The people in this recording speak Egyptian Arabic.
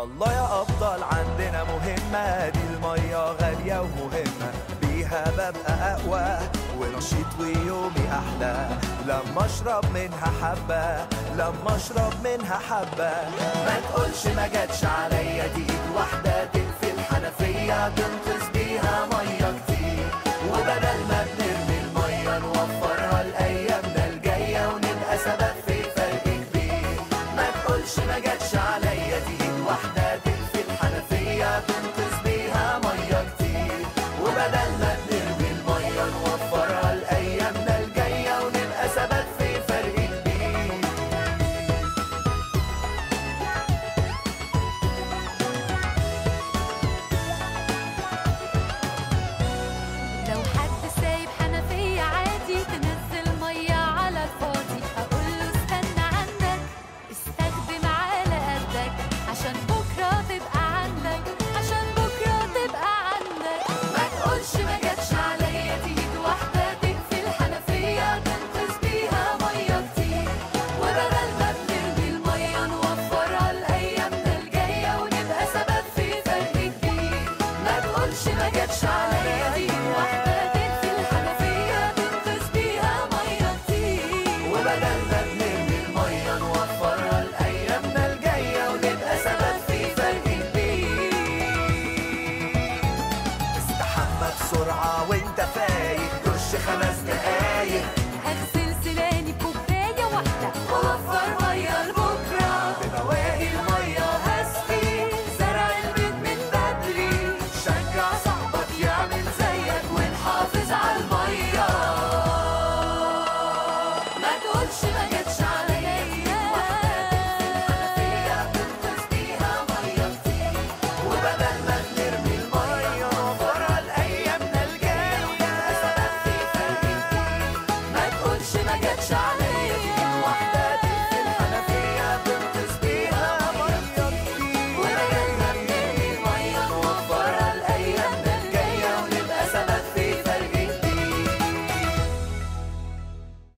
يلا يا أبطال عندنا مهمة دي المية غالية ومهمة بيها ببقى أقوى ونشيط ويومي أحلى لما أشرب منها حبة لما أشرب منها حبة ما تقولش ما جاتش عليا دي إيد واحدة تقفل حنفية تنقذ بيها مية